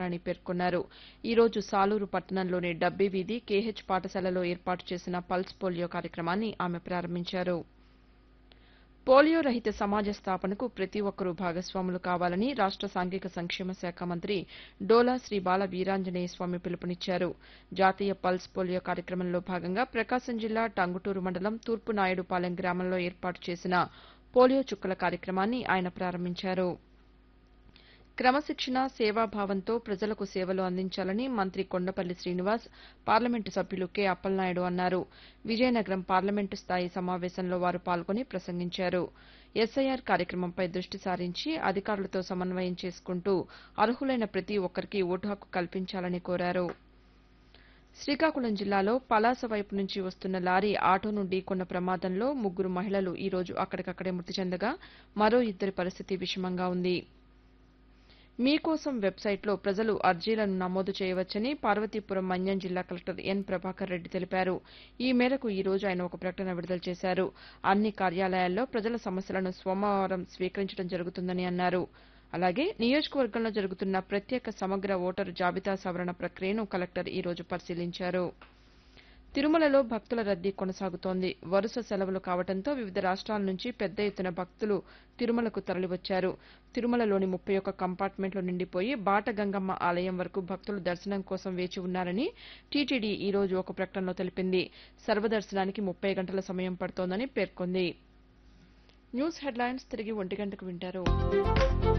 నాని పేర్కొన్నారు ఈ రోజు సాలూరు పట్టణంలోని డబ్బీ వీధి కేహెచ్ పాఠశాలలో ఏర్పాటు చేసిన పల్స్ పోలియో కార్యక్రమాన్ని ఆమె ప్రారంభించారు పోలియో రహిత సమాజ స్థాపనకు ప్రతి ఒక్కరూ భాగస్వాములు కావాలని రాష్ట సాంఘిక సంక్షేమ శాఖ మంత్రి డోలా శ్రీ బాల వీరాంజనేయ స్వామి పిలుపునిచ్చారు జాతీయ పల్స్ పోలియో కార్యక్రమంలో భాగంగా ప్రకాశం జిల్లా టంగుటూరు మండలం తూర్పు నాయుడుపాలెం గ్రామంలో ఏర్పాటు చేసిన పోలియో చుక్కల కార్యక్రమాన్ని ఆయన ప్రారంభించారు క్రమశిక్షణ సేవాభావంతో ప్రజలకు సేవలు అందించాలని మంత్రి కొండపల్లి శ్రీనివాస్ పార్లమెంటు సభ్యులు కె అప్పలనాయుడు అన్నారు విజయనగరం పార్లమెంటు స్థాయి సమావేశంలో వారు పాల్గొని ప్రసంగించారు ఎస్ఐఆర్ కార్యక్రమంపై దృష్టి సారించి అధికారులతో సమన్వయం చేసుకుంటూ అర్హులైన ప్రతి ఒక్కరికి ఓటు హక్కు కల్పించాలని కోరారు శ్రీకాకుళం జిల్లాలో పలాస వైపు నుంచి వస్తున్న లారీ ఆటోను ఢీకొన్న ప్రమాదంలో ముగ్గురు మహిళలు ఈ రోజు అక్కడికక్కడే మృతి చెందగా మరో ఇద్దరి పరిస్థితి విషమంగా ఉంది మీకోసం వెబ్సైట్లో ప్రజలు అర్జీలను నమోదు చేయవచ్చని పార్వతీపురం మన్యం జిల్లా కలెక్టర్ ఎన్ ప్రభాకర్ రెడ్డి తెలిపారు ఈ మేరకు ఈ రోజు ఆయన ఒక ప్రకటన విడుదల చేశారు అన్ని కార్యాలయాల్లో ప్రజల సమస్యలను సోమవారం స్వీకరించడం జరుగుతుందని అన్నారు అలాగే నియోజకవర్గంలో జరుగుతున్న ప్రత్యేక సమగ్ర ఓటరు జాబితా సవరణ ప్రక్రియను కలెక్టర్ ఈ రోజు పరిశీలించారు తిరుమలలో భక్తుల రద్దీ కొనసాగుతోంది వరుస సెలవులు కావడంతో వివిధ రాష్ట్రాల నుంచి పెద్ద ఎత్తున భక్తులు తిరుమలకు తరలివచ్చారు తిరుమలలోని ముప్పై ఒక్క కంపార్ట్మెంట్లు నిండిపోయి బాటగంగమ్మ ఆలయం వరకు భక్తులు దర్శనం కోసం వేచి ఉన్నారని టీటీడీ ఈ రోజు ఒక ప్రకటనలో తెలిపింది సర్వదర్శనానికి ముప్పై గంటల సమయం పడుతోందని పేర్కొంది న్యూస్ హెడ్లైన్స్ తిరిగి ఒంటి గంటకు వింటారు